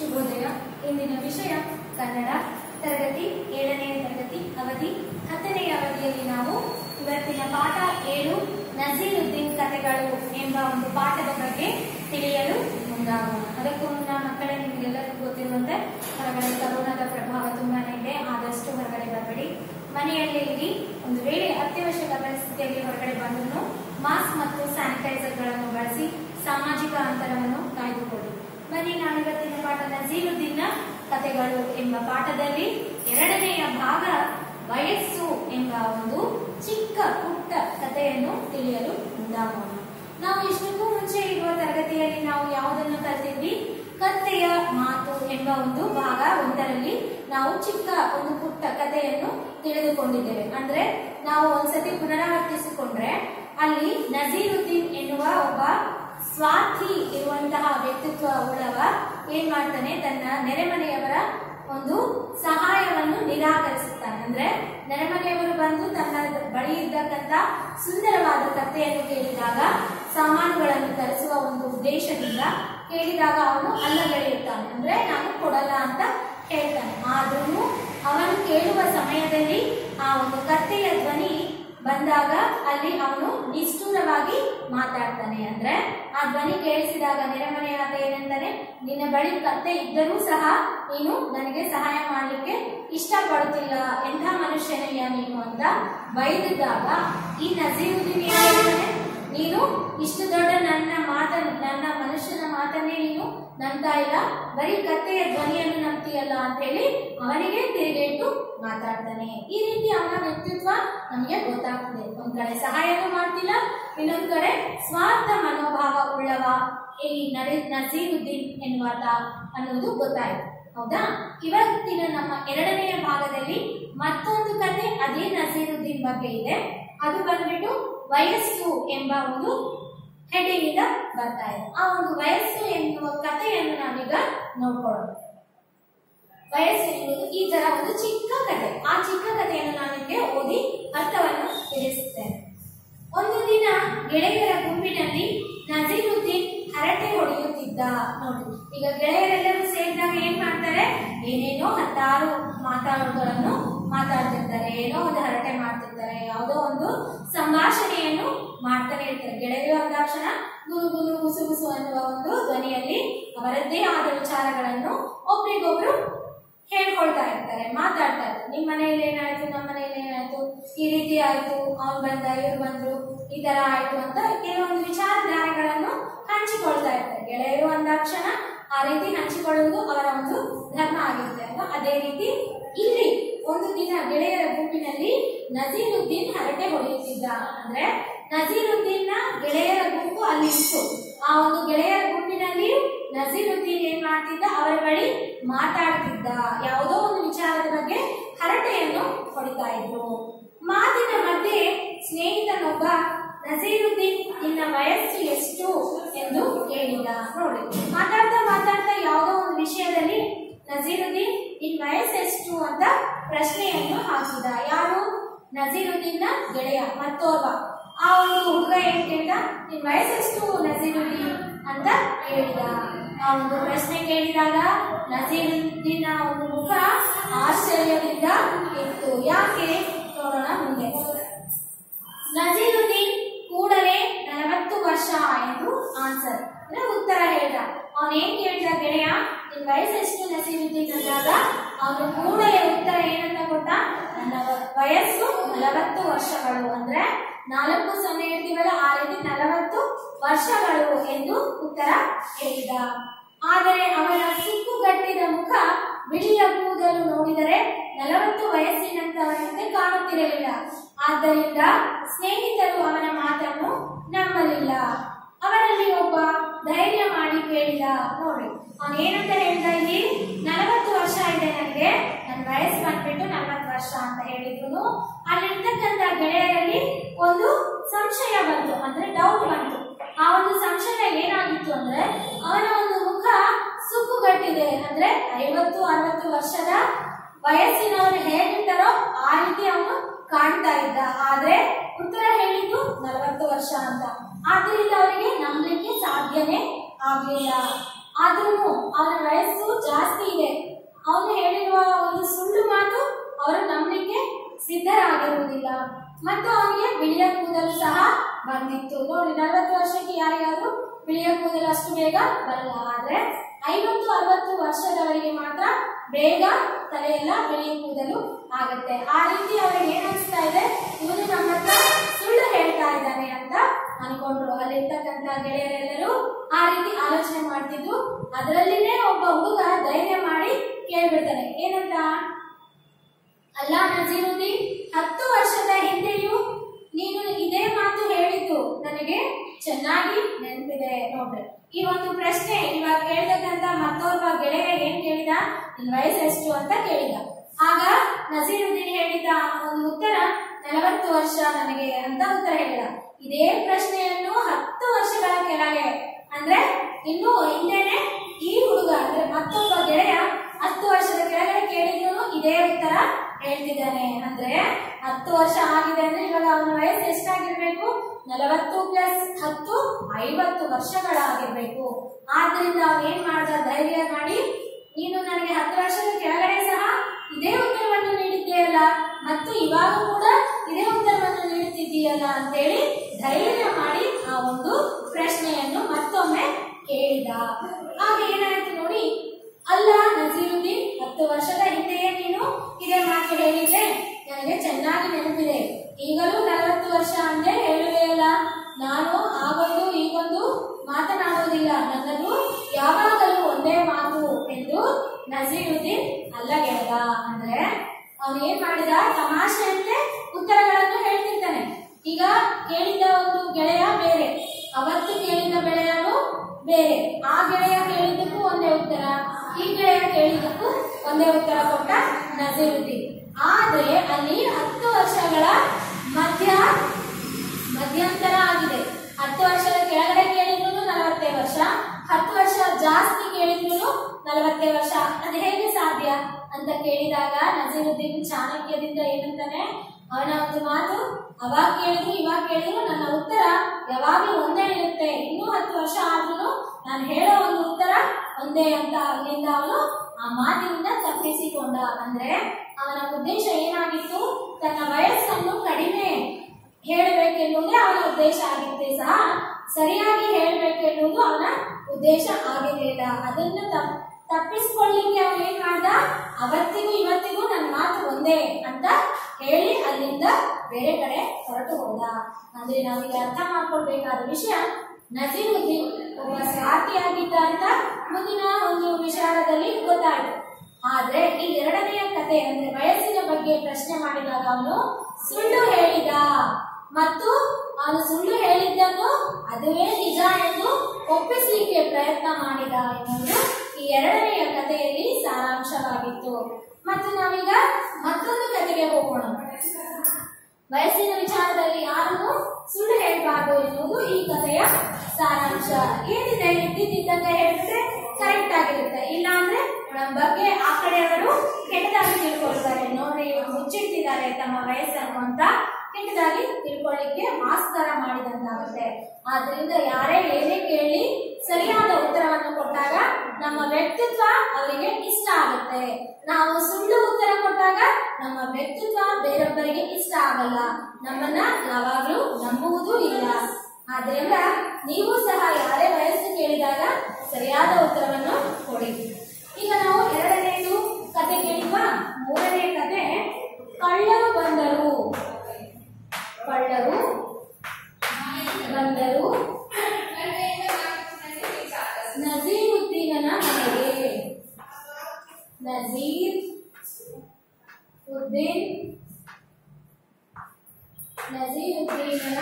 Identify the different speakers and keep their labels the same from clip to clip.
Speaker 1: ಶುಭೋದಯ ಇಂದಿನ ವಿಷಯ ಕನ್ನಡ ತರಗತಿ ಏಳನೇ ತರಗತಿ ಅವಧಿ ಹತ್ತನೆಯ ಅವಧಿಯಲ್ಲಿ ನಾವು ಇವತ್ತಿನ ಪಾಠ ಏಳು ನಜೀರುದ್ದೀನ್ ಕಥೆಗಳು ಎಂಬ ಒಂದು ಪಾಠದ ಬಗ್ಗೆ ತಿಳಿಯಲು ಮುಂದಾಗೋಣ ಅದಕ್ಕೂ ಮುನ್ನ ಮಕ್ಕಳೇ ನಿಮಗೆಲ್ಲರಿಗೂ ಗೊತ್ತಿರುವಂತೆ ಹೊರಗಡೆ ಕರೋನಾದ ಪ್ರಭಾವ ತುಂಬಾನೇ ಇದೆ ಆದಷ್ಟು ಹೊರಗಡೆ ಬರಬೇಡಿ ಮನೆಯಲ್ಲೇ ಇರಿ ಒಂದು ವೇಳೆ ಅತ್ಯವಶ್ಯಕ ಪರಿಸ್ಥಿತಿಯಲ್ಲಿ ಹೊರಗಡೆ ಬಂದರೂ ಮಾಸ್ಕ್ ಮತ್ತು ಸ್ಯಾನಿಟೈಸರ್ಗಳನ್ನು ಬಳಸಿ ಸಾಮಾಜಿಕ ಅಂತರವನ್ನು ಕಾಯ್ದುಕೊಳ್ಳಿ ಬನ್ನಿ ನಾವು ಇವತ್ತಿನ ಪಾಠ ನಜೀರುದ್ದೀನ್ನ ಕಥೆಗಳು ಎಂಬ ಪಾಠದಲ್ಲಿ ಎರಡನೆಯ ಭಾಗ ವಯಸ್ಸು ಎಂಬ ಒಂದು ಚಿಕ್ಕ ಪುಟ್ಟ ಕಥೆಯನ್ನು ತಿಳಿಯಲು ಮುಂದಾಗೋಣ ನಾವು ಇಷ್ಟಕ್ಕೂ ಮುಂಚೆ ಇರುವ ತರಗತಿಯಲ್ಲಿ ನಾವು ಯಾವುದನ್ನು ಕಲಿತಿದ್ವಿ ಕಥೆಯ ಮಾತು ಎಂಬ ಒಂದು ಭಾಗ ಒಂದರಲ್ಲಿ ನಾವು ಚಿಕ್ಕ ಒಂದು ಪುಟ್ಟ ಕಥೆಯನ್ನು ತಿಳಿದುಕೊಂಡಿದ್ದೇವೆ ಅಂದ್ರೆ ನಾವು ಒಂದ್ಸತಿ ಪುನರಾವರ್ತಿಸಿಕೊಂಡ್ರೆ ಅಲ್ಲಿ ನಜೀರುದ್ದೀನ್ ಎನ್ನುವ ಒಬ್ಬ ಸ್ವಾರ್ಥಿ ಇರುವಂತಹ ವ್ಯಕ್ತಿತ್ವ ಉಳ್ಳವ ಏನ್ ಮಾಡ್ತಾನೆ ತನ್ನ ನೆರೆಮನೆಯವರ ಒಂದು ಸಹಾಯವನ್ನು ನಿರಾಕರಿಸುತ್ತಾನೆ ಅಂದ್ರೆ ನೆರೆಮನೆಯವರು ಬಂದು ತನ್ನ ಬಳಿ ಇದ್ದಕ್ಕಂತ ಸುಂದರವಾದ ಕಥೆಯನ್ನು ಕೇಳಿದಾಗ ಸಾಮಾನುಗಳನ್ನು ತರಿಸುವ ಒಂದು ಉದ್ದೇಶದಿಂದ ಕೇಳಿದಾಗ ಅವನು ಅಲ್ಲಗಳೆಯುತ್ತಾನೆ ಅಂದ್ರೆ ನಾನು ಕೊಡಲ್ಲ ಅಂತ ಹೇಳ್ತಾನೆ ಆದ್ರೂ ಅವನು ಕೇಳುವ ಸಮಯದಲ್ಲಿ ಆ ಒಂದು ಕತ್ತೆಯ ಧ್ವನಿ ಬಂದಾಗ ಅಲ್ಲಿ ಅವನು ನಿಷ್ಠುರವಾಗಿ ಮಾತಾಡ್ತಾನೆ ಅಂದ್ರೆ ಆ ಧ್ವನಿ ಕೇಳಿಸಿದಾಗ ನೆರೆಮನೆ ಆತ ಏನಂತಾನೆ ನಿನ್ನ ಬಳಿ ಕತ್ತೆ ಇದ್ದರೂ ಸಹ ನೀನು ನನಗೆ ಸಹಾಯ ಮಾಡಲಿಕ್ಕೆ ಇಷ್ಟಪಡುತ್ತಿಲ್ಲ ಎಂಥ ಮನುಷ್ಯನಯ್ಯ ನೀನು ಅಂತ ಬೈದಿದ್ದಾಗ ಈ ನಜೀರುದ್ದೀನ್ ಏನ್ ಹೇಳ್ತಾನೆ ನೀನು ಇಷ್ಟು ದೊಡ್ಡ ನನ್ನ ಮಾತ ನನ್ನ ಮನುಷ್ಯನ ಮಾತನ್ನೇ ನೀನು ನಂಬ್ತಾ ಇಲ್ಲ ಬರೀ ಕತ್ತೆಯ ಧ್ವನಿಯನ್ನು ನಂಬ್ತೀಯಲ್ಲ ಅಂತ ಹೇಳಿ ಅವನಿಗೆ ತಿರುಗೇಟು ಮಾತಾಡ್ತಾನೆ ಈ ರೀತಿ ಅವನ ವ್ಯಕ್ತಿತ್ವ ನಮಗೆ ಗೊತ್ತಾಗ್ತದೆ ಒಂದ್ ಕಡೆ ಸಹಾಯನೂ ಮಾಡ್ತಿಲ್ಲ ಇನ್ನೊಂದ್ ಕಡೆ ಸ್ವಾರ್ಥ ಮನೋಭಾವ ಉಳ್ಳವ ಈ ನಡೆ ನಜೀರುದ್ದೀನ್ ಎನ್ನುವಾತ ಅನ್ನೋದು ಗೊತ್ತಾಯ್ತು ಹೌದಾ ಇವತ್ತಿನ ನಮ್ಮ ಎರಡನೆಯ ಭಾಗದಲ್ಲಿ ಮತ್ತೊಂದು ಕತೆ ಅದೇ ನಜೀರುದ್ದೀನ್ ಬಗ್ಗೆ ಇದೆ ಅದು ಬಂದ್ಬಿಟ್ಟು ವಯಸ್ಸು ಎಂಬ ಒಂದು ಹೆಡಿಂಗ್ ಇಂದ ಬರ್ತಾ ಇದೆ ಆ ಒಂದು ವಯಸ್ಸು ಎನ್ನುವ ಕಥೆಯನ್ನು ನಾವೀಗ ನೋಡ್ಕೊಳ್ಳೋಣ ವಯಸ್ಸು ಎನ್ನುವುದು ಈ ತರ ಒಂದು ಚಿಕ್ಕ ಕಥೆ ಆ ಚಿಕ್ಕ ಕಥೆಯನ್ನು ನಾನು ನಿಮಗೆ ಓದಿ ಅರ್ಥವನ್ನು ತಿಳಿಸುತ್ತೇನೆ ಒಂದು ದಿನ ಗೆಳೆಯರ ಗುಂಪಿನಲ್ಲಿ ನಜೀರುದ್ದೀನ್ ಹರಟೆ ಹೊಡೆಯುತ್ತಿದ್ದ ನೋಡಿ ಈಗ ಗೆಳೆಯರೆಲ್ಲರೂ ಸೇರಿದಾಗ ಏನ್ ಮಾಡ್ತಾರೆ ಏನೇನೋ ಹತ್ತಾರು ಮಾತಾಡೋಗಳನ್ನು ಮಾತಾಡ್ತಿರ್ತಾರೆ ಏನೋ ಒಂದು ಹರಟೆ ಮಾಡ್ತಿರ್ತಾರೆ ಯಾವುದೋ ಒಂದು ಸಂಭಾಷಣೆಯನ್ನು ಮಾಡ್ತಾನೆ ಇರ್ತಾರೆ ಗೆಳೆಯರು ಅಂದ ತಕ್ಷಣ ಗುರು ಗುರು ಗುಸು ಗುಸು ಅನ್ನುವ ಒಂದು ಧ್ವನಿಯಲ್ಲಿ ಅವರದ್ದೇ ಆದ ವಿಚಾರಗಳನ್ನು ಒಬ್ರಿಗೊಬ್ರು ಹೇಳ್ಕೊಳ್ತಾ ಇರ್ತಾರೆ ಮಾತಾಡ್ತಾ ಇರ್ತಾರೆ ನಿಮ್ಮ ಮನೆಯಲ್ಲಿ ಏನಾಯ್ತು ನಮ್ಮ ಮನೆಯಲ್ಲಿ ಏನಾಯ್ತು ಈ ರೀತಿ ಆಯ್ತು ಅವ್ನು ಬಂದ ಇವ್ರು ಬಂದ್ರು ಈ ತರ ಆಯ್ತು ಅಂತ ಕೆಲವೊಂದು ವಿಚಾರಧಾರೆಗಳನ್ನು ಹಂಚಿಕೊಳ್ತಾ ಇರ್ತಾರೆ ಗೆಳೆಯರು ಅಂದಾಕ್ಷಣ ಆ ರೀತಿ ಹಂಚಿಕೊಳ್ಳುವುದು ಅವರ ಒಂದು ಧರ್ಮ ಆಗಿರುತ್ತೆ ಅಲ್ವಾ ಅದೇ ರೀತಿ ಇಲ್ಲಿ ಒಂದು ದಿನ ಗೆಳೆಯರ ಗುಂಪಿನಲ್ಲಿ ನಜೀರುದ್ದೀನ್ ಹರಟೆ ಹೊಡೆಯುತ್ತಿದ್ದ ಅಂದ್ರೆ ನಜೀರುದ್ದೀನ್ನ ಗೆಳೆಯರ ಗುಂಪು ಅಲ್ಲಿ ಇತ್ತು ಆ ಒಂದು ಗೆಳೆಯರ ಗುಂಪಿನಲ್ಲಿ ನಜೀರುದ್ದೀನ್ ಏನ್ ಮಾಡ್ತಿದ್ದ ಅವರ ಬಳಿ ಮಾತಾಡ್ತಿದ್ದ ಯಾವುದೋ ಒಂದು ವಿಚಾರದ ಬಗ್ಗೆ ಹರಟೆಯನ್ನು ಹೊಡಿತಾ ಇದ್ರು ಮಾತಿನ ಮಧ್ಯೆ ಸ್ನೇಹಿತನೊಬ್ಬ ನಜೀರುದ್ದೀನ್ ನಿನ್ನ ವಯಸ್ಸು ಎಷ್ಟು ಎಂದು ಕೇಳಿದ ನೋಡಿ ಮಾತಾಡ್ತಾ ಮಾತಾಡ್ತಾ ಯಾವುದೋ ಒಂದು ವಿಷಯದಲ್ಲಿ ನಜೀರುದ್ದೀನ್ ನಿನ್ ವಯಸ್ಸು ಎಷ್ಟು ಅಂತ ಪ್ರಶ್ನೆಯನ್ನು ಹಾಕಿದ ಯಾರು ನಜೀರುದ್ದೀನ್ನ ಗೆಳೆಯ ಮತ್ತೋರ್ವ ಆ ಒಂದು ಹುಡುಗ ಏನ್ ಕೇಳಿದ ನಿನ್ ವಯಸ್ಸೆಷ್ಟು ನಜೀರುದ್ದೀನ್ ಅಂತ ಕೇಳಿದ ಆ ಒಂದು ಪ್ರಶ್ನೆ ಕೇಳಿದಾಗ ನಜೀರುದ್ದೀನ ಒಂದು ಮುಖ ಆಶ್ಚರ್ಯದಿಂದ ಇತ್ತು ಯಾಕೆ ನೋಡೋಣ ಮುಂದೆ ನಜೀರುದ್ದೀನ್ ಕೂಡಲೇ ನಲವತ್ತು ವರ್ಷ ಎಂದು ಆನ್ಸರ್ ಅಂದ್ರೆ ಉತ್ತರ ಹೇಳ್ದ ಅವನೇನ್ ಕೇಳಿದ ಗೆಳೆಯ ನಿನ್ ವಯಸ್ಸೆಷ್ಟು ನಸೀರುದ್ದೀನ್ ಅಂದಾಗ ಅವನು ಕೂಡಲೇ ಉತ್ತರ ಏನಂತ ಕೊಟ್ಟ ನನ್ನ ವ- ವಯಸ್ಸು ನಲವತ್ತು ವರ್ಷಗಳು ಅಂದ್ರೆ ನಾಲ್ಕು ಸೊನ್ನೆ ಇರ್ತೀವಲ್ಲ ಆ ರೀತಿ ನಲವತ್ತು ವರ್ಷಗಳು ಎಂದು ಉತ್ತರ ಹೇಳಿದ ಆದರೆ ಅವನ ಸುಕ್ಕುಗಟ್ಟಿದ ಮುಖ ಬಿಳಿಯ ಕೂದಲು ನೋಡಿದರೆ ನಲವತ್ತು ವಯಸ್ಸಿನಂತವರಂತೆ ಕಾಣುತ್ತಿರಲಿಲ್ಲ ಆದ್ದರಿಂದ ಸ್ನೇಹಿತರು ಅವನ ಮಾತನ್ನು ನಂಬಲಿಲ್ಲ ಅವರಲ್ಲಿ ಒಬ್ಬ ಧೈರ್ಯ ಮಾಡಿ ಕೇಳಿದ ನೋಡಿ ಅವನು ಏನಂತ ಹೇಳ್ದ ಇಲ್ಲಿ ನಲವತ್ತು ವರ್ಷ ಇದೆ ನನಗೆ ನನ್ನ ವಯಸ್ಸು ಬಂದ್ಬಿಟ್ಟು ನಲವತ್ತು ವರ್ಷ ಅಂತ ಹೇಳಿದ್ರು ಅಲ್ಲಿರ್ತಕ್ಕಂಥ ಗೆಳೆಯರಲ್ಲಿ ಒಂದು ಸಂಶಯ ಬಂತು ಅಂದ್ರೆ ಡೌಟ್ ಬಂತು ಆ ಒಂದು ಸಂಶಯ ಏನಾಗಿತ್ತು ಅಂದ್ರೆ ಅವನ ಒಂದು ಮುಖ ಸುಕ್ಕುಗಟ್ಟಿದೆ ಅಂದ್ರೆ ಐವತ್ತು ಅರವತ್ತು ವರ್ಷದ ವಯಸ್ಸಿನವನು ಹೇಗಿರ್ತಾರೋ ಆ ರೀತಿ ಅವನು ಕಾಣ್ತಾ ಇದ್ದ ಆದ್ರೆ ಉತ್ತರ ಹೇಳಿದ್ದು ನಲವತ್ತು ವರ್ಷ ಅಂತ ಆದ್ರಿಂದ ಅವರಿಗೆ ನಂಬಲಿಕ್ಕೆ ಸಾಧ್ಯನೇ ಆಗ್ಲಿಲ್ಲ ಆದ್ರೂ ಅವನ ವಯಸ್ಸು ಜಾಸ್ತಿ ನೋಡಿ ನಲವತ್ತು ವರ್ಷಕ್ಕೆ ಯಾರಿಗಾದ್ರೂ ಬಿಳಿಯ ಕೂದಲು ಅಷ್ಟು ಬೇಗ ಬರಲ್ಲ ಆದ್ರೆ ಐವತ್ತು ಅರವತ್ತು ವರ್ಷದವರಿಗೆ ಮಾತ್ರ ಬೇಗ ತಲೆಯೆಲ್ಲ ಬಿಳಿಯ ಕೂದಲು ಆಗುತ್ತೆ ಆ ರೀತಿ ಅವರಿಗೆ ಏನ್ ಅನಿಸ್ತಾ ಇದೆ ಇವನು ನಮ್ಮ ಹತ್ರ ಸುಳ್ಳು ಹೇಳ್ತಾ ಇದ್ದಾನೆ ಅಂತ ಅನ್ಕೊಂಡ್ರು ಅಲ್ಲಿರ್ತಕ್ಕಂತ ಗೆಳೆಯರೆಲ್ಲರೂ ಆ ರೀತಿ ಆಲೋಚನೆ ಮಾಡ್ತಿದ್ರು ಅದರಲ್ಲಿನೇ ಒಬ್ಬ ಹುಡುಗ ಧೈರ್ಯ ಮಾಡಿ ಕೇಳ್ಬಿಡ್ತಾನೆ ಏನಂತ ಅಲ್ಲ ನಜೀರುದ್ದೀನ್ ಹತ್ತು ವರ್ಷದ ಹಿಂದೆಯೂ ನೀನು ಇದೇ ಮಾತು ಹೇಳಿದ್ದು ನನಗೆ ಚೆನ್ನಾಗಿ ನೆನಪಿದೆ ನೋಡ್ರಿ ಈ ಒಂದು ಪ್ರಶ್ನೆ ಇವಾಗ ಕೇಳ್ತಕ್ಕಂತ ಮತ್ತೋರ್ವ ಗೆಳೆಯ ಏನ್ ಕೇಳಿದ ನಿನ್ ವಯಸ್ಸು ಎಷ್ಟು ಅಂತ ಕೇಳಿದ ಆಗ ನಜೀರುದ್ದೀನ್ ಹೇಳಿದ ಒಂದು ಉತ್ತರ ನಲವತ್ತು ವರ್ಷ ನನಗೆ ಅಂತ ಉತ್ತರ ಹೇಳಿದ ಇದೇ ಪ್ರಶ್ನೆಯನ್ನು ಹತ್ತು ವರ್ಷಗಳ ಕೆಳಗೆ ಅಂದ್ರೆ ಇನ್ನು ಹಿಂದೆನೆ ಈ ಹುಡುಗ ಅಂದ್ರೆ ಮತ್ತೊಬ್ಬ ಗೆಳೆಯ ಹತ್ತು ವರ್ಷದ ಕೆಳಗಡೆ ಕೇಳಿದ್ರು ಇದೇ ಉತ್ತರ ಹೇಳ್ತಿದ್ದಾನೆ ಅಂದ್ರೆ ಹತ್ತು ವರ್ಷ ಆಗಿದೆ ಅಂದ್ರೆ ಇವಾಗ ಅವನ ವಯಸ್ಸು ಎಷ್ಟಾಗಿರ್ಬೇಕು ನಲವತ್ತು ಪ್ಲಸ್ ಹತ್ತು ಐವತ್ತು ವರ್ಷಗಳಾಗಿರ್ಬೇಕು ಆದ್ರಿಂದ ಅವನ್ ಏನ್ ಮಾಡ್ದ ಧೈರ್ಯ ಮಾಡಿ ನೀನು ನನಗೆ ಹತ್ತು ವರ್ಷದ ಕೆಳಗಡೆ ಸಹ ಇದೇ ಉತ್ತರವನ್ನು ನೀಡಿದ್ದೀಯಲ್ಲ ಮತ್ತು ಇವಾಗ ಕೂಡ ಇದೇ ಉತ್ತರವನ್ನು ನೀಡುತ್ತಿದ್ದೀಯಲ್ಲ ಅಂತೇಳಿ ಧೈರ್ಯ ಮಾಡಿ ಆ ಒಂದು ಪ್ರಶ್ನೆಯನ್ನು ಮತ್ತೊಮ್ಮೆ ಕೇಳಿದ ಆಗ ಏನಾಯ್ತು ನೋಡಿ ಅಲ್ಲ ನಜೀರುದ್ದೀನ್ ಹತ್ತು ವರ್ಷದ ಹಿಂದೆಯೇ ನೀನು ಇದೇ ಮಾತು ಹೇಳಿದ್ದೆ ನನಗೆ ಚೆನ್ನಾಗಿ ನೆನಪಿದೆ ಈಗಲೂ ನಲವತ್ತು ವರ್ಷ ಅಂದೆ ಹೇಳುವೆಯಲ್ಲ ನಾನು ಆಗೊಂದು ಈಗೊಂದು ಮಾತನಾಡುವುದಿಲ್ಲ ನನ್ನದು ಯಾವಾಗಲೂ ಒಂದೇ ಮಾತು ಎಂದು ನಜೀರುದ್ದೀನ್ ಅಲ್ಲಗೆಳೆದ ಅಂದ್ರೆ ಅವನು ಏನ್ ಮಾಡಿದ ತಮಾಷೆಯಂತೆ ಉತ್ತರಗಳನ್ನು ಹೇಳ್ತಿರ್ತಾನೆ ಈಗ ಕೇಳಿದ ಒಂದು ಗೆಳೆಯ ಬೇರೆ ಅವತ್ತು ಕೇಳಿದ ಗೆಳೆಯನು ಬೇರೆ ಆ ಗೆಳೆಯ ಕೇಳಿದ್ದಕ್ಕೂ ಒಂದೇ ಉತ್ತರ ಈ ಗೆಳೆಯ ಕೇಳಿದ್ದಕ್ಕೂ ಒಂದೇ ಉತ್ತರ ಕೊಟ್ಟ ನಜೀರುದ್ದೀನ್ ಆದ್ರೆ ಅಲ್ಲಿ ಹತ್ತು ವರ್ಷಗಳ ಮಧ್ಯ ಮಧ್ಯಂತರ ಆಗಿದೆ ಹತ್ತು ವರ್ಷದ ಕೆಳಗಡೆ ಕೇಳಿದ್ರು ನಲವತ್ತೇ ವರ್ಷ ಹತ್ತು ವರ್ಷ ಜಾಸ್ತಿ ಕೇಳಿದ್ರು ನಲವತ್ತೇ ವರ್ಷ ಅದು ಹೇಗೆ ಸಾಧ್ಯ ಅಂತ ಕೇಳಿದಾಗ ನಜೀರುದ್ದೀನ್ ಚಾಣಕ್ಯದಿಂದ ಏನಂತಾನೆ ಅವನ ಒಂದು ಮಾತು ಅವಾಗ ಕೇಳಿದ್ರು ಇವಾಗ ಕೇಳಿದ್ರು ನನ್ನ ಉತ್ತರ ಯಾವಾಗಲೂ ಒಂದೇ ಇರುತ್ತೆ ಇನ್ನೂ ಹತ್ತು ವರ್ಷ ಆದ್ರೂ ನಾನು ಹೇಳೋ ಒಂದು ಉತ್ತರ ಒಂದೇ ಅಂತ ಅಲ್ಲಿಂದ ಅವನು ಆ ಮಾತಿನಿಂದ ತಪ್ಪಿಸಿಕೊಂಡ ಅಂದ್ರೆ ಅವನ ಉದ್ದೇಶ ಏನಾಗಿತ್ತು ತನ್ನ ವಯಸ್ಸನ್ನು ಕಡಿಮೆ ಹೇಳಬೇಕೆನ್ನುವುದೇ ಅವನ ಉದ್ದೇಶ ಆಗಿರುತ್ತೆ ಸಹ ಸರಿಯಾಗಿ ಹೇಳಬೇಕೆನ್ನುವುದು ಅವನ ಉದ್ದೇಶ ಆಗಿರಲಿಲ್ಲ ಅದನ್ನ ತಪ್- ತಪ್ಪಿಸ್ಕೊಳ್ಳಿಕ್ಕೆ ಅವನು ಏನ್ ಮಾಡ್ದ ಅವತ್ತಿಗೂ ಇವತ್ತಿಗೂ ನನ್ನ ಮಾತು ಒಂದೇ ಅಂತ ಹೇಳಿ ಅಲ್ಲಿಂದ ಬೇರೆ ಕಡೆ ಹೊರಟು ಹೋದ ಅಂದ್ರೆ ನಾವೀಗ ಅರ್ಥ ಮಾಡ್ಕೊಳ್ಬೇಕಾದ ವಿಷಯ ನಜೀರುದ್ದೀನ್ ಒಬ್ಬ ಸ್ವಾರ್ಥಿಯಾಗಿದ್ದ ಅಂತ ಮುಂದಿನ ಒಂದು ವಿಚಾರದಲ್ಲಿ ಗೊತ್ತಾಯ್ತು ಆದ್ರೆ ಈ ಎರಡನೆಯ ಕತೆ ಅಂದ್ರೆ ವಯಸ್ಸಿನ ಬಗ್ಗೆ ಪ್ರಶ್ನೆ ಮಾಡಿದಾಗ ಅವನು ಸುಳ್ಳು ಹೇಳಿದ ಮತ್ತು ಅವನು ಸುಳ್ಳು ಹೇಳಿದ್ದನ್ನು ಅದುವೇ ನಿಜ ಎಂದು ಒಪ್ಪಿಸಲಿಕ್ಕೆ ಪ್ರಯತ್ನ ಮಾಡಿದ ಎನ್ನುವುದು ಈ ಎರಡನೆಯ ಕಥೆಯಲ್ಲಿ ಸಾರಾಂಶವಾಗಿತ್ತು ಮತ್ತು ನಾವೀಗ ಮತ್ತೊಂದು ಕಥೆಗೆ ಹೋಗೋಣ ವಯಸ್ಸಿನ ವಿಚಾರದಲ್ಲಿ ಯಾರನ್ನು ಸುಳ್ಳು ಹೇಳಬಾರದು ಎನ್ನುವುದು ಈ ಕಥೆಯ ಸಾರಾಂಶ ಏನಿದೆ ಇದ್ದಿದ್ದಂಗೆ ಹೇಳಿದ್ರೆ ಕರೆಕ್ಟ್ ಆಗಿರುತ್ತೆ ಇಲ್ಲ ಅಂದ್ರೆ ನಮ್ಮ ಬಗ್ಗೆ ಆ ಕಡೆಯವರು ಕೆಟ್ಟದಾಗಿ ತಿಳ್ಕೊಳ್ತಾರೆ ನೋಡ್ರಿ ಇವ್ರು ಮುಚ್ಚಿಟ್ಟಿದ್ದಾರೆ ತಮ್ಮ ವಯಸ್ಸನ್ನು ಅಂತ ಕೆಟ್ಟದಾಗಿ ತಿಳ್ಕೊಳ್ಳಿಕ್ಕೆ ಮಾಸ್ತರ ಮಾಡಿದಂತಾಗುತ್ತೆ ಆದ್ರಿಂದ ಯಾರೇ ಏನೇ ಕೇಳಿ ಸರಿಯಾದ ಉತ್ತರವನ್ನು ಕೊಟ್ಟಾಗ ನಮ್ಮ ವ್ಯಕ್ತಿತ್ವ ಅವರಿಗೆ ಇಷ್ಟ ಆಗುತ್ತೆ ನಾವು ಸುಳ್ಳು ಉತ್ತರ ಕೊಟ್ಟಾಗ ನಮ್ಮ ವ್ಯಕ್ತಿತ್ವ ಬೇರೊಬ್ಬರಿಗೆ ಇಷ್ಟ ಆಗಲ್ಲ ನಮ್ಮನ್ನ ಯಾವಾಗ್ಲೂ ನಂಬುವುದೂ ಇಲ್ಲ ಆದ್ರಿಂದ ನೀವು ಸಹ ಯಾರೇ ವಯಸ್ಸು ಕೇಳಿದಾಗ ಸರಿಯಾದ ಉತ್ತರವನ್ನು ಕೊಡಿ ಈಗ ನಾವು ಎರಡನೇದು ಕತೆ ಕೇಳಿದ್ವಾ ಮೂರನೇ ಕತೆ ಕಳ್ಳರು ಬಂದರು ಕಳ್ಳರು ಬಂದರು ನಜೀರುದ್ದೀನನ ಮನೆಗೆ ನಜೀರ್ ಉದ್ದೀನ್ ನಜೀರುದ್ದೀನನ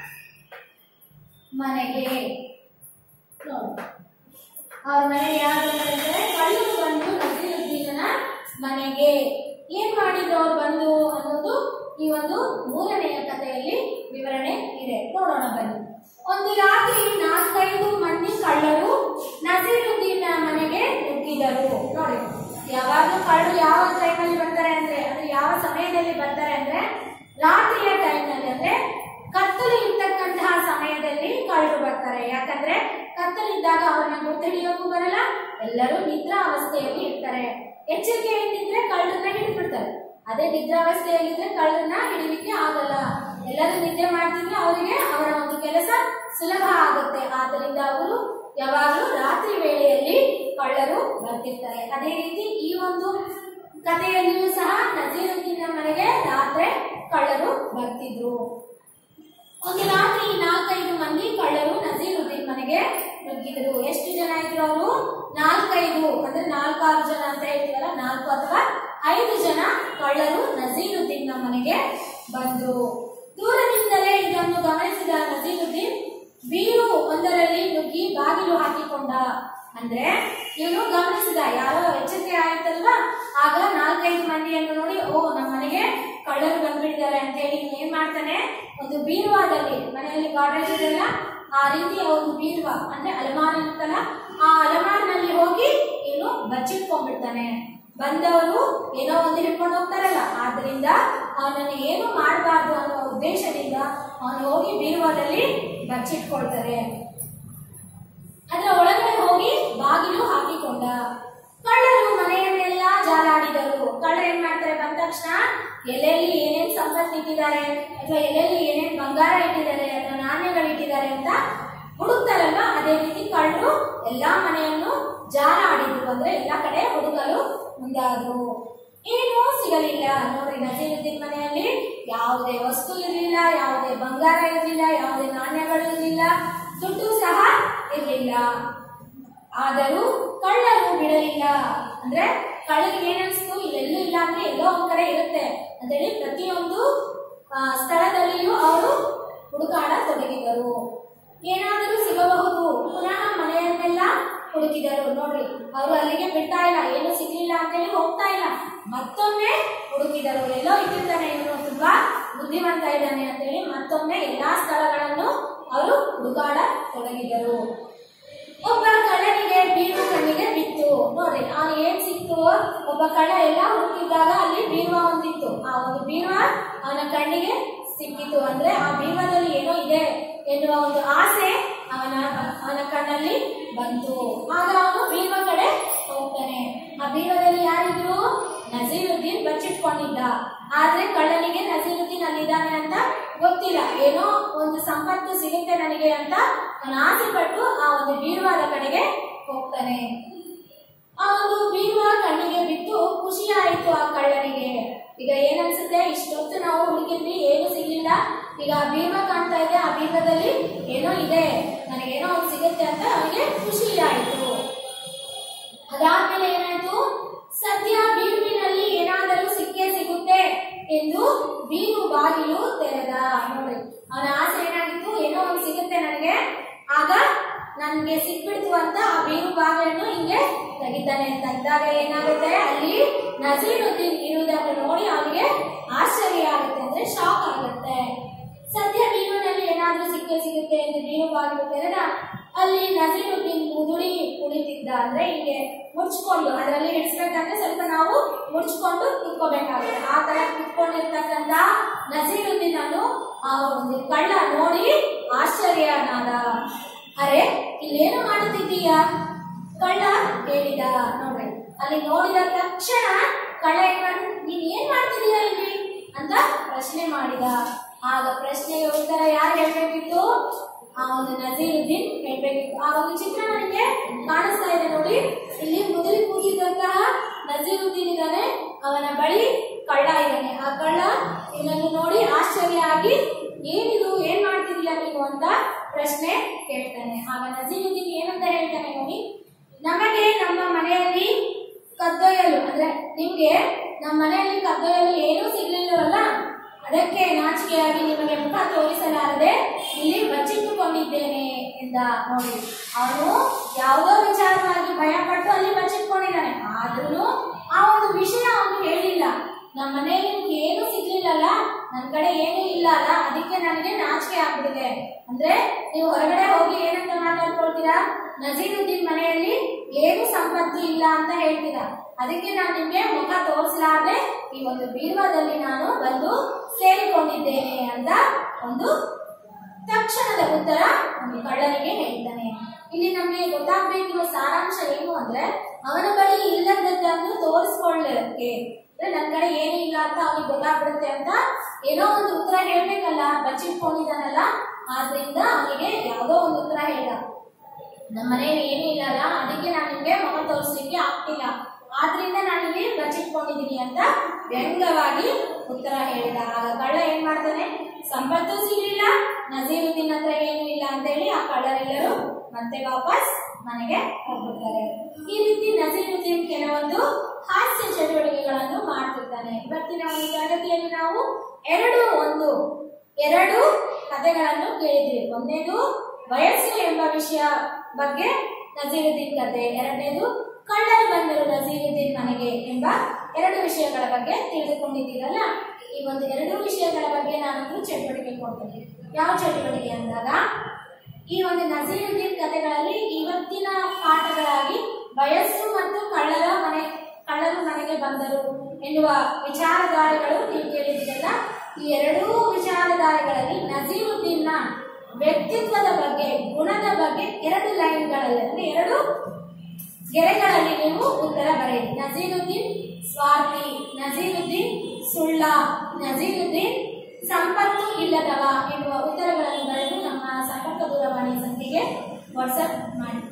Speaker 1: ಮನೆಗೆ ನೋಡಿ ಅವ್ರ ಮನೆಗೆ ಯಾರು ಬಂದ್ರೆ ಕಳ್ಳರು ಬಂದು ನಜೀರುದ್ದೀನನ ಮನೆಗೆ ಏನ್ ಮಾಡಿದ್ರು ಅವ್ರು ಬಂದು ಅನ್ನೋದು ಈ ಒಂದು ಮೂರನೆಯ ಕಥೆಯಲ್ಲಿ ವಿವರಣೆ ಇದೆ ನೋಡೋಣ ಬನ್ನಿ ಒಂದು ರಾತ್ರಿ ನಾಲ್ಕೈದು ಮಂದಿ ಕಳ್ಳರು ನಜೀರುದ್ದೀನ ಮನೆಗೆ ನುಗ್ಗಿದರು ನೋಡಿ ಯಾವಾಗಲೂ ಕಳ್ಳರು ಯಾವ ಟೈಮಲ್ಲಿ ಬರ್ತಾರೆ ಅಂದ್ರೆ ಅದು ಯಾವ ಸಮಯದಲ್ಲಿ ಬರ್ತಾರೆ ಅಂದ್ರೆ ರಾತ್ರಿಯ ಟೈಮ್ನಲ್ಲಿ ಅಂದ್ರೆ ಕತ್ತಲು ಇರ್ತಕ್ಕಂತಹ ಸಮಯದಲ್ಲಿ ಕಳ್ಳರು ಬರ್ತಾರೆ ಯಾಕಂದ್ರೆ ಕತ್ತಲಿದ್ದಾಗ ಅವ್ರನ್ನ ಗುರ್ತಿಡಿಯೋಕ್ಕೂ ಬರಲ್ಲ ಎಲ್ಲರೂ ನಿದ್ರಾ ಅವಸ್ಥೆಯಲ್ಲಿ ಇರ್ತಾರೆ ಎಚ್ಚರಿಕೆಯಿಂದಿದ್ರೆ ಕಳ್ಳರನ್ನ ಹಿಡಿದ್ಬಿಡ್ತಾರೆ ಅದೇ ನಿದ್ರಾವಸ್ಥೆಯಲ್ಲಿದ್ರೆ ಕಳ್ಳರನ್ನ ಹಿಡಿಲಿಕ್ಕೆ ಆಗಲ್ಲ ಎಲ್ಲರೂ ನಿದ್ದೆ ಮಾಡ್ತಿದ್ರೆ ಅವರಿಗೆ ಅವರ ಒಂದು ಕೆಲಸ ಸುಲಭ ಆಗುತ್ತೆ ಆದ್ದರಿಂದ ಅವರು ಯಾವಾಗಲೂ ರಾತ್ರಿ ವೇಳೆಯಲ್ಲಿ ಕಳ್ಳರು ಬರ್ತಿರ್ತಾರೆ ಅದೇ ರೀತಿ ಈ ಒಂದು ಕಥೆಯಲ್ಲಿಯೂ ಸಹ ನಜೀರುದ್ದೀನ ಮನೆಗೆ ರಾತ್ರಿ ಕಳ್ಳರು ಬರ್ತಿದ್ರು ಒಂದು ರಾತ್ರಿ ನಾಲ್ಕೈದು ಮಂದಿ ಕಳ್ಳರು ನಜೀರುದ್ದೀನ್ ಮನೆಗೆ ನುಗ್ಗಿದ್ರು ಎಷ್ಟು ಜನ ಇದ್ರು ಅವರು ನಾಲ್ಕೈದು ಅಂದ್ರೆ ನಾಲ್ಕಾರು ಜನ ಅಂತ ಹೇಳ್ತೀವಲ್ಲ ನಾಲ್ಕು ಅಥವಾ ಐದು ಜನ ಕಳ್ಳರು ನಜೀರುದ್ದೀನ್ ಮನೆಗೆ ಬಂದ್ರು ದೂರದಿಂದಲೇ ಇದನ್ನು ಗಮನಿಸಿದ ನಜೀರುದ್ದೀನ್ ಬೀರು ಒಂದರಲ್ಲಿ ನುಗ್ಗಿ ಬಾಗಿಲು ಹಾಕಿಕೊಂಡ ಅಂದ್ರೆ ಇವನು ಗಮನಿಸಿದ ಯಾರೋ ಎಚ್ಚರಿಕೆ ಆಯ್ತಲ್ವಾ ಆಗ ನಾಲ್ಕೈದು ಮಂದಿಯನ್ನು ನೋಡಿ ಓ ನಮ್ಮ ಮನೆಗೆ ಕಳ್ಳರು ಬಂದ್ಬಿಟ್ಟಿದ್ದಾರೆ ಅಂತ ಹೇಳಿ ಇವ್ನು ಏನ್ ಮಾಡ್ತಾನೆ ಒಂದು ಬೀರುವಾದಲ್ಲಿ ಮನೆಯಲ್ಲಿ ಗಾರ್ಡನ್ ಇದೆಯಲ್ಲ ಆ ರೀತಿಯ ಒಂದು ಬೀರುವ ಅಂದ್ರೆ ಅಲಮಾರಿ ಇರುತ್ತಲ್ಲ ಆ ಅಲಮಾರಿನಲ್ಲಿ ಹೋಗಿ ಇವನು ಬಚ್ಚಿಟ್ಕೊಂಡ್ಬಿಡ್ತಾನೆ ಬಂದವರು ಏನೋ ಒಂದು ಹಿಡ್ಕೊಂಡು ಹೋಗ್ತಾರಲ್ಲ ಆದ್ರಿಂದ ಅವನನ್ನು ಏನು ಮಾಡಬಾರ್ದು ಅನ್ನೋ ಉದ್ದೇಶದಿಂದ ಅವನು ಹೋಗಿ ಬೀರುವಾದಲ್ಲಿ ಬಚ್ಚಿಟ್ಕೊಳ್ತಾರೆ ಅದರ ಒಳಗಡೆ ಹೋಗಿ ಬಾಗಿಲು ಹಾಕಿಕೊಂಡ ಕಳ್ಳರು ಮನೆಯನ್ನೆಲ್ಲ ಜಾಲಾಡಿದರು ಕಳ್ಳರು ಏನ್ ಮಾಡ್ತಾರೆ ಬಂದ ತಕ್ಷಣ ಎಲ್ಲೆಲ್ಲಿ ಏನೇನ್ ಸಂಪತ್ತು ಇಟ್ಟಿದ್ದಾರೆ ಅಥವಾ ಎಲ್ಲೆಲ್ಲಿ ಏನೇನ್ ಬಂಗಾರ ಇಟ್ಟಿದ್ದಾರೆ ಅಥವಾ ನಾಣ್ಯಗಳು ಇಟ್ಟಿದ್ದಾರೆ ಅಂತ ಹುಡುಕ್ತಾರಲ್ವಾ ಅದೇ ರೀತಿ ಕಳ್ಳರು ಎಲ್ಲಾ ಮನೆಯನ್ನು ಜಾಲ ಆಡಿದ್ರು ಅಂದ್ರೆ ಎಲ್ಲಾ ಕಡೆ ಹುಡುಕಲು ಮುಂದಾದ್ರು ಏನೂ ಸಿಗಲಿಲ್ಲ ನೋಡ್ರಿ ನಜೀರುದ್ದೀನ್ ಮನೆಯಲ್ಲಿ ಯಾವುದೇ ವಸ್ತು ಇರಲಿಲ್ಲ ಯಾವುದೇ ಬಂಗಾರ ಇರಲಿಲ್ಲ ಯಾವುದೇ ನಾಣ್ಯಗಳು ಇರಲಿಲ್ಲ ದುಡ್ಡು ಸಹ ಇರಲಿಲ್ಲ ಆದರೂ ಕಳ್ಳರು ಬಿಡಲಿಲ್ಲ ಅಂದ್ರೆ ಕಳ್ಳರಿಗೆ ಏನನ್ಸ್ತು ಇಲ್ಲೆಲ್ಲೂ ಇಲ್ಲ ಅಂದ್ರೆ ಎಲ್ಲೋ ಒಂದ್ ಕಡೆ ಇರುತ್ತೆ ಅಂತೇಳಿ ಪ್ರತಿಯೊಂದು ಆ, ಸ್ಥಳದಲ್ಲಿಯೂ ಅವರು ಹುಡುಕಾಡ ತೊಡಗಿದರು ಏನಾದರೂ ಸಿಗಬಹುದು ಪುನಃ ಮನೆಯನ್ನೆಲ್ಲ ಹುಡುಕಿದರು ನೋಡ್ರಿ ಅವರು ಅಲ್ಲಿಗೆ ಬಿಡ್ತಾ ಇಲ್ಲ ಏನು ಸಿಗ್ಲಿಲ್ಲ ಅಂತೇಳಿ ಹೋಗ್ತಾ ಇಲ್ಲ ಮತ್ತೊಮ್ಮೆ ಹುಡುಕಿದರು ಎಲ್ಲೋ ಇಟ್ಟಿರ್ತಾನೆ ಇವನು ತುಂಬಾ ಬುದ್ಧಿವಂತ ಇದ್ದಾನೆ ಅಂತೇಳಿ ಮತ್ತೊಮ್ಮೆ ಎಲ್ಲಾ ಸ್ಥಳಗಳನ್ನು ಅವರು ಹುಡುಕಾಡ ತೊಡಗಿದರು ಒಬ್ಬ ಕಳ್ಳನಿಗೆ ಬೀರು ಕಣ್ಣಿಗೆ ಬಿತ್ತು ನೋಡ್ರಿ ಅವನು ಏನ್ ಸಿಕ್ತು ಒಬ್ಬ ಕಳ್ಳ ಎಲ್ಲ ಹುಡುಕಿದಾಗ ಅಲ್ಲಿ ಬೀರುವ ಒಂದಿತ್ತು ಆ ಒಂದು ಬೀರುವ ಅವನ ಕಣ್ಣಿಗೆ ಸಿಕ್ಕಿತು ಅಂದ್ರೆ ಆ ಬೀರುವದಲ್ಲಿ ಏನೋ ಇದೆ ಎನ್ನುವ ಒಂದು ಆಸೆ ಅವನ ಅವನ ಕಣ್ಣಲ್ಲಿ ಬಂತು ಆಗ ಅವನು ಬೀರುವ ಕಡೆ ಹೋಗ್ತಾನೆ ಆ ಬೀರುವದಲ್ಲಿ ಯಾರಿದ್ರು ನಜೀರುದ್ದೀನ್ ಬಚ್ಚಿಟ್ಕೊಂಡಿದ್ದ ಆದ್ರೆ ಕಳ್ಳನಿಗೆ ನಜೀರುದ್ದೀನ್ ಅಲ್ಲಿದ್ದಾನೆ ಅಂತ ಗೊತ್ತಿಲ್ಲ ಏನೋ ಒಂದು ಸಂಪತ್ತು ಸಿಗುತ್ತೆ ನನಗೆ ಅಂತ ಅವನು ಆಸೆ ಪಟ್ಟು ಆ ಒಂದು ಬೀರುವಾದ ಕಡೆಗೆ ಹೋಗ್ತಾನೆ ಆ ಒಂದು ಬೀರುವ ಕಣ್ಣಿಗೆ ಬಿತ್ತು ಖುಷಿ ಆಯ್ತು ಆ ಕಳ್ಳನಿಗೆ ಈಗ ಏನನ್ಸುತ್ತೆ ಇಷ್ಟೊತ್ತು ನಾವು ಹುಡುಕಿದ್ವಿ ಏನು ಸಿಗ್ಲಿಲ್ಲ ಈಗ ಆ ಬೀರ್ವ ಕಾಣ್ತಾ ಇದೆ ಆ ಬೀರ್ವದಲ್ಲಿ ಏನೋ ಇದೆ ನನಗೇನೋ ಒಂದು ಸಿಗುತ್ತೆ ಅಂತ ಅವನಿಗೆ ಖುಷಿ ಆಯ್ತು ಅದಾದ್ಮೇಲೆ ಏನಾಯ್ತು ಸದ್ಯ ಬೀರುವಿನಲ್ಲಿ ಏನಾದರೂ ಸಿಕ್ಕೇ ಸಿಗುತ್ತೆ ಎಂದು ಬೀರು ಬಾಗಿಲು ತೆರೆದ ನೋಡಿ ಅವನ ಆಸೆ ಏನಾಗಿತ್ತು ಏನೋ ಒಂದು ಸಿಗುತ್ತೆ ನನಗೆ ಆಗ ನನ್ಗೆ ಸಿಕ್ಬಿಡ್ತು ಅಂತ ಆ ಬೀರು ಬಾಗಿಲನ್ನು ಹಿಂಗೆ ತೆಗಿತಾನೆ ಅಂತ ಇದ್ದಾಗ ಏನಾಗುತ್ತೆ ಅಲ್ಲಿ ನಜೀರುದ್ದೀನ್ ಇರುವುದನ್ನು ನೋಡಿ ಅವನಿಗೆ ಆಶ್ಚರ್ಯ ಆಗುತ್ತೆ ಅಂದ್ರೆ ಶಾಕ್ ಆಗುತ್ತೆ ಸದ್ಯ ಬೀರುವಿನಲ್ಲಿ ಏನಾದ್ರೂ ಸಿಕ್ಕೇ ಸಿಗುತ್ತೆ ಎಂದು ಬೀರು ಬಾಗಿಲು ತೆರೆದ ಅಲ್ಲಿ ನಜೀರುದ್ದೀನ್ ಮುದುಡಿ ಕುಳಿತಿದ್ದ ಅಂದ್ರೆ ಹಿಂಗೆ ಮುಚ್ಕೊಂಡು ಅದರಲ್ಲಿ ಹಿಡಿಸ್ಬೇಕಂದ್ರೆ ಸ್ವಲ್ಪ ನಾವು ಮುಚ್ಕೊಂಡು ಕುತ್ಕೋಬೇಕಾಗುತ್ತೆ ಆ ತರ ಕುತ್ಕೊಂಡಿರ್ತಕ್ಕಂತ ನಜೀರುದ್ದೀನ್ ಅನ್ನು ಆ ಒಂದು ಕಳ್ಳ ನೋಡಿ ಆಶ್ಚರ್ಯನಾದ ಅರೆ ಇಲ್ಲೇನು ಮಾಡುತ್ತಿದ್ದೀಯಾ ಕಳ್ಳ ಹೇಳಿದ ನೋಡ್ರಿ ಅಲ್ಲಿ ನೋಡಿದ ತಕ್ಷಣ ಕಳ್ಳ ಏನ್ ಮಾಡ ನೀನ್ ಏನ್ ಮಾಡ್ತಿದೀಯ ಇಲ್ಲಿ ಅಂತ ಪ್ರಶ್ನೆ ಮಾಡಿದ ಆಗ ಪ್ರಶ್ನೆಗೆ ಉತ್ತರ ಯಾರು ಹೇಳ್ಬೇಕಿತ್ತು ಆ ಒಂದು ನಜೀರುದ್ದೀನ್ ಹೇಳ್ಬೇಕಿತ್ತು ಆ ಒಂದು ಚಿತ್ರ ನನಗೆ ಕಾಣಿಸ್ತಾ ಇದೆ ನೋಡಿ ಇಲ್ಲಿ ಮುದುರಿ ಕೂತಿದ್ದಂತಹ ನಜೀರುದ್ದೀನ್ ಇದ್ದಾನೆ ಅವನ ಬಳಿ ಕಳ್ಳ ಇದ್ದಾನೆ ಆ ಕಳ್ಳ ಇದನ್ನು ನೋಡಿ ಆಶ್ಚರ್ಯ ಆಗಿ ಏನಿದು ಏನ್ ಮಾಡ್ತಿದೀಯ ನೀವು ಅಂತ ಪ್ರಶ್ನೆ ಕೇಳ್ತಾನೆ ಆಗ ನಜೀರುದ್ದೀನ್ ಏನಂತ ಹೇಳ್ತಾನೆ ನೋಡಿ ನಮಗೆ ನಮ್ಮ ಮನೆಯಲ್ಲಿ ಕದ್ದೊಯ್ಯಲು ಅಂದ್ರೆ ನಿಮ್ಗೆ ನಮ್ಮ ಮನೆಯಲ್ಲಿ ಕದ್ದೊಯ್ಯಲು ಏನೂ ಸಿಗ್ಲಿಲ್ಲವಲ್ಲ ಅದಕ್ಕೆ ನಾಚಿಕೆಯಾಗಿ ನಿಮಗೆ ಮುಖ ತೋರಿಸಲಾರದೆ ಇಲ್ಲಿ ಬಚ್ಚಿಟ್ಟುಕೊಂಡಿದ್ದೇನೆ ಎಂದ ನೋಡಿ ಅವನು ಯಾವುದೋ ವಿಚಾರವಾಗಿ ಭಯಪಟ್ಟು ಅಲ್ಲಿ ಬಚ್ಚಿಟ್ಕೊಂಡಿದ್ದಾನೆ ಆದ್ರೂ ಆ ಒಂದು ವಿಷಯ ಅವನು ಹೇಳಿಲ್ಲ ನಮ್ಮ ಮನೆಯಲ್ಲಿ ನಿಮ್ಗೆ ಏನು ಸಿಗ್ಲಿಲ್ಲಲ್ಲ ನನ್ನ ಕಡೆ ಏನೂ ಇಲ್ಲ ಅಲ್ಲ ಅದಕ್ಕೆ ನನಗೆ ನಾಚಿಕೆ ಆಗ್ಬಿಟ್ಟಿದೆ ಅಂದ್ರೆ ನೀವು ಹೊರಗಡೆ ಹೋಗಿ ಏನಂತ ಮಾತಾಡ್ಕೊಳ್ತೀರಾ ನಜೀರುದ್ದೀನ್ ಮನೆಯಲ್ಲಿ ಏನು ಸಂಪತ್ತು ಇಲ್ಲ ಅಂತ ಹೇಳ್ತೀರಾ ಅದಕ್ಕೆ ನಾನು ನಿಮ್ಗೆ ಮುಖ ತೋರಿಸಲಾರದೆ ಈ ಒಂದು ಬೀರ್ವಾದಲ್ಲಿ ನಾನು ಬಂದು ಸೇರಿಕೊಂಡಿದ್ದೇನೆ ಅಂತ ಒಂದು ತಕ್ಷಣದ ಉತ್ತರ ಒಂದು ಕಳ್ಳನಿಗೆ ಹೇಳ್ತಾನೆ ಇಲ್ಲಿ ನಮಗೆ ಗೊತ್ತಾಗ್ಬೇಕಿರುವ ಸಾರಾಂಶ ಏನು ಅಂದ್ರೆ ಅವನ ಬಳಿ ಇಲ್ಲದದ್ದನ್ನು ತೋರಿಸ್ಕೊಳ್ಳಕ್ಕೆ ಅಂದ್ರೆ ನನ್ನ ಕಡೆ ಏನೂ ಇಲ್ಲ ಅಂತ ಅವನಿಗೆ ಗೊತ್ತಾಗ್ಬಿಡುತ್ತೆ ಅಂತ ಏನೋ ಒಂದು ಉತ್ತರ ಹೇಳ್ಬೇಕಲ್ಲ ಬಚ್ಚಿಟ್ಕೊಂಡಿದ್ದಾನಲ್ಲ ಆದ್ರಿಂದ ಅವನಿಗೆ ಯಾವುದೋ ಒಂದು ಉತ್ತರ ಹೇಳ್ದ ನಮ್ಮ ಮನೇಲಿ ಏನೂ ಇಲ್ಲಲ್ಲ ಅದಕ್ಕೆ ನಾನು ನಿಮ್ಗೆ ಮುಖ ತೋರಿಸ್ಲಿಕ್ಕೆ ಆಗ್ತಿಲ್ಲ ಆದ್ರಿಂದ ನಾನು ಇಲ್ಲಿ ಬಚ್ಚಿಟ್ಕೊಂಡಿದ್ದೀನಿ ಅಂತ ವ್ಯಂಗ್ಯವಾಗಿ ಉತ್ತರ ಹೇಳಿದ ಆಗ ಕಳ್ಳ ಏನ್ ಮಾಡ್ತಾನೆ ಸಂಪತ್ತು ಸಿಗಲಿಲ್ಲ ನಜೀರುದ್ದೀನ್ ಹತ್ರ ಏನೂ ಇಲ್ಲ ಅಂತ ಹೇಳಿ ಆ ಕಳ್ಳರೆಲ್ಲರೂ ಮತ್ತೆ ವಾಪಸ್ ಮನೆಗೆ ಹೋಗ್ಬಿಡ್ತಾರೆ ಈ ರೀತಿ ನಜೀರುದ್ದೀನ್ ಕೆಲವೊಂದು ಹಾಸ್ಯ ಚಟುವಟಿಕೆಗಳನ್ನು ಮಾಡ್ತಿರ್ತಾನೆ ಇವತ್ತಿನ ಒಂದು ತರಗತಿಯಲ್ಲಿ ನಾವು ಎರಡು ಒಂದು ಎರಡು ಕಥೆಗಳನ್ನು ಕೇಳಿದ್ವಿ ಒಂದನೇದು ವಯಸ್ಸು ಎಂಬ ವಿಷಯ ಬಗ್ಗೆ ನಜೀರುದ್ದೀನ್ ಕತೆ ಎರಡನೇದು ಕಳ್ಳರು ಬಂದರು ನಜೀರುದ್ದೀನ್ ಮನೆಗೆ ಎಂಬ ಎರಡು ವಿಷಯಗಳ ಬಗ್ಗೆ ತಿಳಿದುಕೊಂಡಿದ್ದೀರಲ್ಲ ಈ ಒಂದು ಎರಡು ವಿಷಯಗಳ ಬಗ್ಗೆ ನಾನೊಂದು ಚಟುವಟಿಕೆ ಕೊಡ್ತೇನೆ ಯಾವ ಚಟುವಟಿಕೆ ಅಂದಾಗ ಈ ಒಂದು ನಜೀರುದ್ದೀನ್ ಕಥೆಗಳಲ್ಲಿ ಇವತ್ತಿನ ಪಾಠಗಳಾಗಿ ವಯಸ್ಸು ಮತ್ತು ಕಳ್ಳರ ಮನೆ ಕಳ್ಳರು ಮನೆಗೆ ಬಂದರು ಎನ್ನುವ ವಿಚಾರಧಾರೆಗಳು ನೀವು ಕೇಳಿದ್ದೀರಲ್ಲ ಈ ಎರಡೂ ವಿಚಾರಧಾರೆಗಳಲ್ಲಿ ನಜೀರುದ್ದೀನ್ನ ವ್ಯಕ್ತಿತ್ವದ ಬಗ್ಗೆ ಗುಣದ ಬಗ್ಗೆ ಎರಡು ಲೈನ್ಗಳಲ್ಲಿ ಅಂದ್ರೆ ಎರಡು ಗೆರೆಗಳಲ್ಲಿ ನೀವು ಉತ್ತರ ಬರೆಯಿರಿ ನಜೀರುದ್ದೀನ್ ಸ್ವಾರ್ಥಿ ನಜೀರುದ್ದೀನ್ ಸುಳ್ಳ ನಜೀರುದ್ದೀನ್ ಸಂಪತ್ತು ಇಲ್ಲದವ ಎನ್ನುವ ಉತ್ತರಗಳನ್ನು ಬರೆದು ನಮ್ಮ ಸಂಪರ್ಕ ದೂರವಾಣಿ ಸಂಖ್ಯೆಗೆ ವಾಟ್ಸಪ್ ಮಾಡಿ